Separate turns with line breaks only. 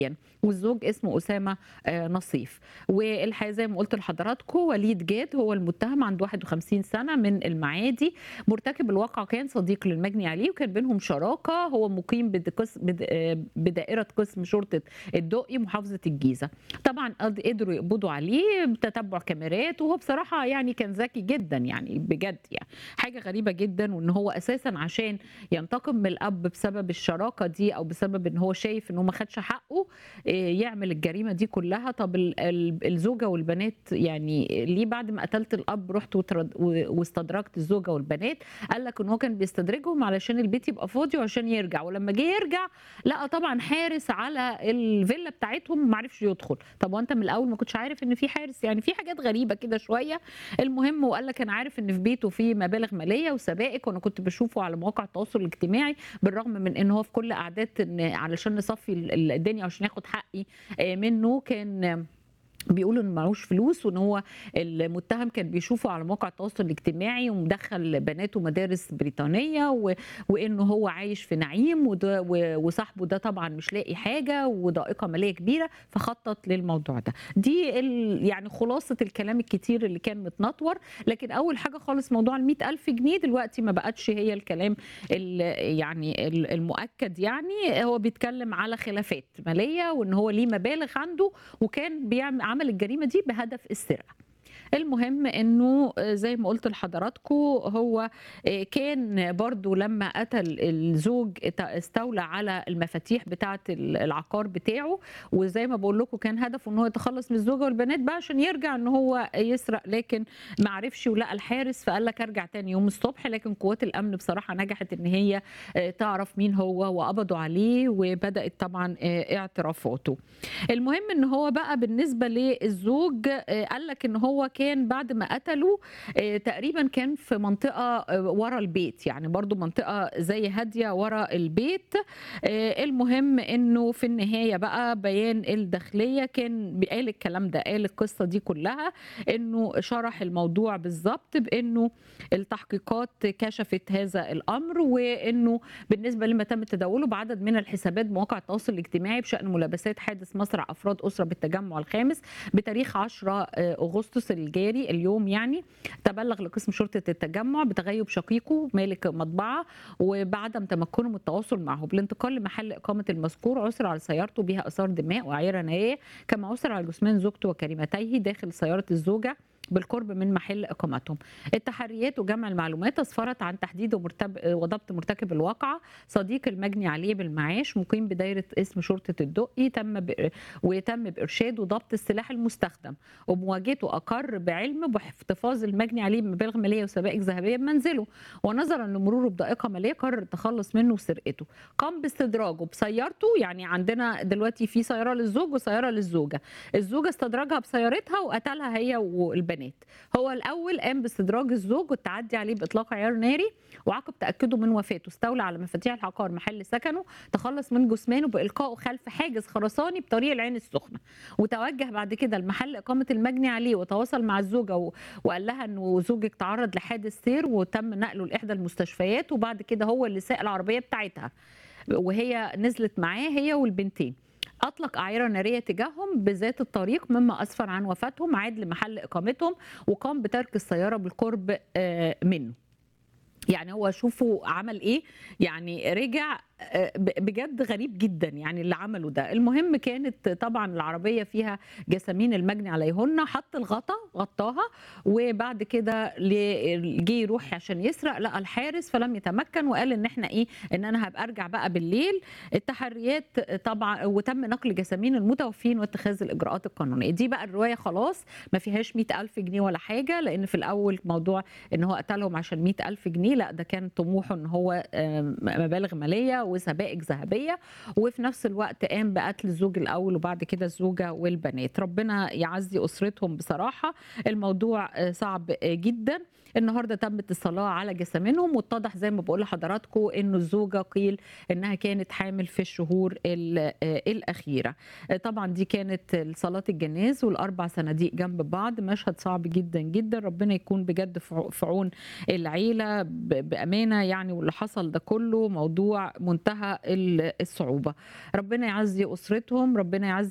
والزوج اسمه أسامة آآ نصيف. والحقيقة زي ما قُلت لحضراتكم وليد جاد هو المتهم عنده 51 سنة من المعادي، مرتكب الواقعة كان صديق للمجني عليه وكان بينهم شراكة، هو مقيم بد قس بد آآ بدائرة قسم شرطة الدقي محافظة الجيزة. طبعًا قد قدروا يقبضوا عليه بتتبع كاميرات، وهو بصراحة يعني كان ذكي جدًا يعني بجد يعني، حاجة غريبة جدًا وإن هو أساسًا عشان ينتقم من الأب بسبب الشراكة دي أو بسبب إن هو شايف إن هو ما خدش حقه، آآ يعمل الجريمة دي كلها، طب ال ال الزوجة والبنات يعني ليه بعد ما قتلت الأب رُحت وترد و واستدرجت الزوجة والبنات؟ قال لك إن هو كان بيستدرجهم علشان البيت يبقى فاضي وعشان يرجع، ولمّا جه يرجع لقى طبعًا حارس على الفيلا بتاعتهم ما عرفش يدخل، طب هو أنت من الأول ما كنتش عارف إن في حارس؟ يعني في حاجات غريبة كده شوية، المهم وقال لك أنا عارف إن في بيته في مبالغ مالية وسبائك وأنا كنت باشوفه على مواقع التواصل الاجتماعي، بالرغم من إن هو في كل قعدات إن علشان نصفي ال الدنيا وعشان ياخد حقي آآ منه كان بيقولوا إن معهوش فلوس وإن هو المتهم كان بيشوفه على مواقع التواصل الاجتماعي ومدخّل بناته مدارس بريطانية و وإنه هو عايش في نعيم وده و وصاحبه ده طبعًا مش لاقي حاجة وضائقة مالية كبيرة، فخطط للموضوع ده. دي ال يعني خلاصة الكلام الكتير اللي كان متنطور، لكن أول حاجة خالص موضوع ال100.000 جنيه دلوقتي ما بقتش هي الكلام ال يعني ال المؤكد يعني، هو بيتكلم على خلافات مالية وإن هو ليه مبالغ عنده وكان بيعم عمل الجريمة دي بهدف السرقة. المهم إنه زي ما قُلت لحضراتكم هو آآ كان برضه لمّا قتل الزوج ات استولى على المفاتيح بتاعة ال العقار بتاعه، وزي ما باقول لكم كان هدفه إن هو يتخلص من الزوجة والبنات بقى عشان يرجع إن هو يسرق، لكن ما عرفش ولقى الحارس فقال لك أرجع تاني يوم الصبح، لكن قوات الأمن بصراحة نجحت إن هي آآ تعرف مين هو وقبضوا عليه وبدأت طبعًا آآ اعترافاته. المهم إن هو بقى بالنسبة للزوج آآ قال لك إن هو كان بعد ما قتله آآ تقريبًا كان في منطقة ورا البيت، يعني برضه منطقة زي هادية ورا البيت، آآ المهم إنه في النهاية بقى بيان الداخلية كان ب قال الكلام ده، قال القصة دي كلها، إنه شرح الموضوع بالضبط بإنه التحقيقات كشفت هذا الأمر، وإنه بالنسبة لما تم تداوله بعدد من الحسابات بمواقع التواصل الاجتماعي بشأن ملابسات حادث مسرع أفراد أسرة بالتجمع الخامس بتاريخ 10 آآ أغسطس الجاري اليوم يعني، تبلغ لقسم شرطة التجمع بتغيب شقيقه مالك مطبعة وبعدم تمكنه من التواصل معه، بالانتقال لمحل إقامة المذكور عُثر على سيارته بها آثار دماء وأعيرة نارية، كما عُثر على جثمان زوجته وكريمتيه داخل سيارة الزوجة بالقرب من محل إقامتهم. التحريات وجمع المعلومات أسفرت عن تحديد ومرتب وضبط مرتكب الواقعة صديق المجني عليه بالمعاش مقيم بدايرة اسم شرطة الدقي، تم ب وتم بإرشاد وضبط السلاح المستخدم، ومواجهته أقر بعلم باحتفاظ المجني عليه بمبالغ مالية وسبائك ذهبية بمنزله، ونظرًا لمروره بضائقة مالية قرر التخلص منه وسرقته. قام باستدراجه بسيارته، يعني عندنا دلوقتي في سيارة للزوج وسيارة للزوجة، الزوجة استدرجها بسيارتها وقتلها هي والبنات. هو الأول قام باستدراج الزوج والتعدي عليه بإطلاق عيار ناري، وعقب تأكده من وفاته استولى على مفاتيح العقار محل سكنه، تخلص من جثمانه بإلقائه خلف حاجز خرساني بطريق العين السخنة، وتوجه بعد كده لمحل إقامة المجني عليه وتواصل مع الزوجة و وقال لها إنه زوجِك تعرض لحادث سير وتم نقله لإحدى المستشفيات، وبعد كده هو اللي ساق العربية بتاعتها، وهي نزلت معاه هي والبنتين. أطلق أعيرة نارية تجاههم بذات الطريق مما أسفر عن وفاتهم، عاد لمحل إقامتهم وقام بترك السيارة بالقرب آآ منه. يعني هو شوفوا عمل إيه، يعني رجع آآ ب بجد غريب جدًا يعني اللي عمله ده. المهم كانت طبعًا العربية فيها جثامين المجني عليهن، حط الغطا غطاها وبعد كده ل جه يروح عشان يسرق لقى الحارس فلم يتمكن وقال إن إحنا إيه، إن أنا هابقى أرجع بقى بالليل. التحريات طبعًا وتم نقل جثامين المتوفين واتخاذ الإجراءات القانونية. دي بقى الرواية خلاص ما فيهاش 100.000 جنيه ولا حاجة، لإن في الأول موضوع إن هو قتلهم عشان 100.000 جنيه، لأ ده كان طموحه إن هو آآ مبالغ مالية وسبائك ذهبية، وفي نفس الوقت قام بقتل الزوج الأول وبعد كده الزوجة والبنات. ربنا يعزي أسرتهم بصراحة، الموضوع صعب جدًا. النهارده تمت الصلاة على جثامينهم واتضح زي ما باقول لحضراتكم إنه الزوجة قيل إنها كانت حامل في الشهور ال آآ الأخيرة. طبعًا دي كانت صلاة الجناز والأربع صناديق جنب بعض، مشهد صعب جدًا، جدًا، ربنا يكون بجد في ع في عون العيلة ب بأمانة يعني واللي حصل ده كله موضوع منتهي بمنتهى ال الصعوبة. ربنا يعزّي أسرتهم، ربنا يعزّي